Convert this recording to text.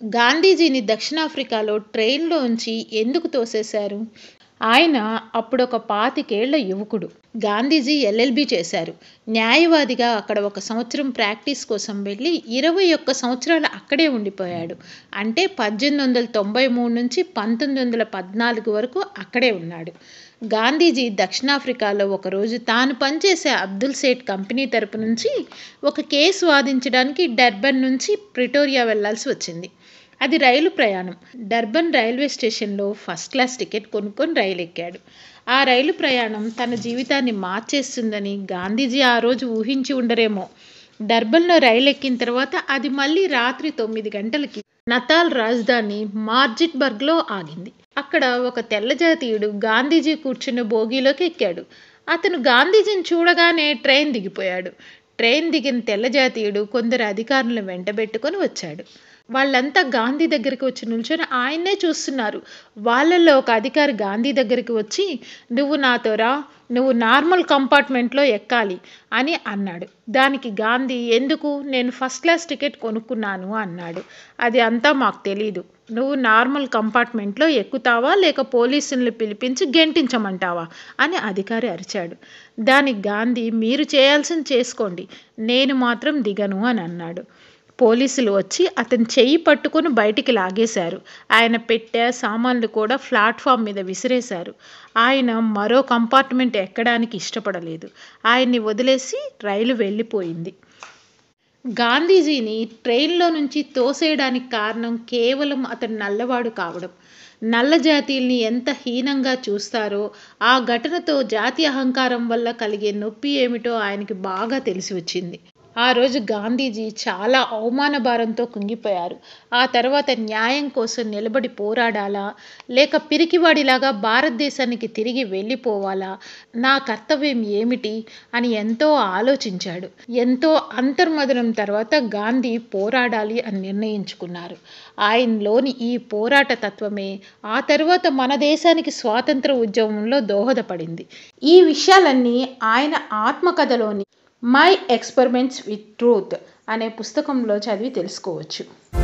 గాంధీజీని దక్షిణాఫ్రికాలో ట్రైన్లోంచి ఎందుకు తోసేశారు ఆయన అప్పుడొక పాతికేళ్ల యువకుడు గాంధీజీ ఎల్ఎల్బీ చేశారు న్యాయవాదిగా అక్కడ ఒక సంవత్సరం ప్రాక్టీస్ కోసం వెళ్ళి ఇరవై ఒక్క సంవత్సరాలు అక్కడే ఉండిపోయాడు అంటే పద్దెనిమిది వందల తొంభై మూడు నుంచి పంతొమ్మిది వందల పద్నాలుగు వరకు అక్కడే ఉన్నాడు గాంధీజీ దక్షిణాఫ్రికాలో ఒకరోజు తాను పనిచేసే అబ్దుల్ సేట్ కంపెనీ తరపు నుంచి ఒక కేసు వాదించడానికి డర్బన్ నుంచి ప్రిటోరియా వెళ్లాల్సి వచ్చింది అది రైలు ప్రయాణం డర్బన్ రైల్వే స్టేషన్లో ఫస్ట్ క్లాస్ టికెట్ కొనుక్కొని రైలు ఎక్కాడు ఆ రైలు ప్రయాణం తన జీవితాన్ని మార్చేస్తుందని గాంధీజీ ఆ రోజు ఊహించి ఉండరేమో డర్బన్లో రైలు ఎక్కిన తర్వాత అది మళ్ళీ రాత్రి తొమ్మిది గంటలకి నతాల్ రాజధాని మార్జిట్బర్గ్లో ఆగింది అక్కడ ఒక తెల్లజాతీయుడు గాంధీజీ కూర్చున్న బోగీలోకి ఎక్కాడు అతను గాంధీజీని చూడగానే ట్రైన్ దిగిపోయాడు ట్రైన్ దిగిన తెల్లజాతీయుడు కొందరు అధికారులను వెంటబెట్టుకొని వచ్చాడు వాళ్ళంతా గాంధీ దగ్గరికి వచ్చి నిల్చొని ఆయన్నే చూస్తున్నారు వాళ్ళల్లో ఒక అధికారి గాంధీ దగ్గరికి వచ్చి నువ్వు నాతో రా నువ్వు నార్మల్ కంపార్ట్మెంట్లో ఎక్కాలి అని అన్నాడు దానికి గాంధీ ఎందుకు నేను ఫస్ట్ క్లాస్ టికెట్ కొనుక్కున్నాను అన్నాడు అది అంతా మాకు తెలీదు నువ్వు నార్మల్ కంపార్ట్మెంట్లో ఎక్కుతావా లేక పోలీసుల్ని పిలిపించి గెంటించమంటావా అని అధికారి అరిచాడు దానికి గాంధీ మీరు చేయాల్సింది చేసుకోండి నేను మాత్రం దిగను అని అన్నాడు పోలీసులు వచ్చి అతని చెయ్యి పట్టుకొని బయటికి లాగేశారు ఆయన పెట్టె సామాన్లు కూడా ప్లాట్ఫామ్ మీద విసిరేశారు ఆయన మరో కంపార్ట్మెంట్ ఎక్కడానికి ఇష్టపడలేదు ఆయన్ని వదిలేసి రైలు వెళ్ళిపోయింది గాంధీజీని ట్రైన్లో నుంచి తోసేయడానికి కారణం కేవలం అతను నల్లవాడు కావడం నల్ల జాతీయుల్ని ఎంత హీనంగా చూస్తారో ఆ ఘటనతో జాతి అహంకారం వల్ల కలిగే నొప్పి ఏమిటో ఆయనకి బాగా తెలిసి వచ్చింది ఆ రోజు గాంధీజీ చాలా అవమాన భారంతో కుంగిపోయారు ఆ తర్వాత న్యాయం కోసం నిలబడి పోరాడాలా లేక పిరికివాడిలాగా భారతదేశానికి తిరిగి వెళ్ళిపోవాలా నా కర్తవ్యం ఏమిటి అని ఎంతో ఆలోచించాడు ఎంతో అంతర్మదనం తర్వాత గాంధీ పోరాడాలి అని నిర్ణయించుకున్నారు ఆయనలోని ఈ పోరాట తత్వమే ఆ తర్వాత మన దేశానికి స్వాతంత్ర ఉద్యమంలో దోహదపడింది ఈ విషయాలన్నీ ఆయన ఆత్మకథలోని మై ఎక్స్పెరిమెంట్స్ విత్ ట్రూత్ అనే పుస్తకంలో చదివి తెలుసుకోవచ్చు